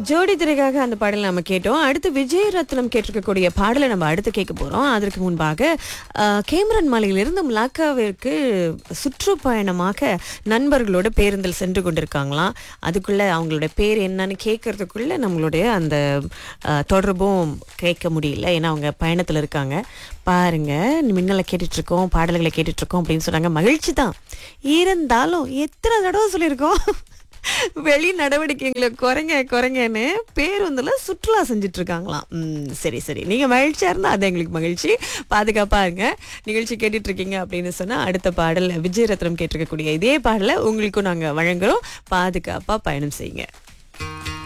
ஜோடி திரைக்காக அந்த பாடலை நம்ம கேட்டோம் அடுத்து விஜய் ரத்னம் கேட்டிருக்கக்கூடிய பாடலை நம்ம அடுத்து கேட்க போறோம் அதற்கு முன்பாக அஹ், கேமரன் மலையிலிருந்து மலாக்காவிற்கு சுற்றுப்பயணமாக நண்பர்களோட பேருந்தில் சென்று கொண்டிருக்காங்களாம் அதுக்குள்ள அவங்களோட பேர் என்னன்னு கேட்கறதுக்குள்ள நம்மளுடைய அந்த அஹ், தொடர்பும் கேட்க முடியல ஏன்னா அவங்க பயணத்தில் இருக்காங்க பாருங்க மின்னலை கேட்டுட்டு இருக்கோம் பாடல்களை கேட்டுட்டு இருக்கோம் அப்படின்னு சொன்னாங்க மகிழ்ச்சி தான் இருந்தாலும் எத்தனை தடவை சொல்லியிருக்கோம் வெளி நடவடிக்கைகளை குறைங்க குறைங்கன்னு பேருந்துல சுற்றுலா செஞ்சுட்டு இருக்காங்களாம் ம், சரி சரி நீங்க மகிழ்ச்சியா இருந்தா அது எங்களுக்கு மகிழ்ச்சி பாதுகாப்பா இருங்க நிகழ்ச்சி கேட்டுட்டு இருக்கீங்க அப்படின்னு சொன்னா அடுத்த பாடல் விஜய் ரத்னம் கேட்டிருக்கக்கூடிய இதே பாடலை உங்களுக்கும் நாங்க வழங்குறோம் பாதுகாப்பா பயணம் செய்யுங்க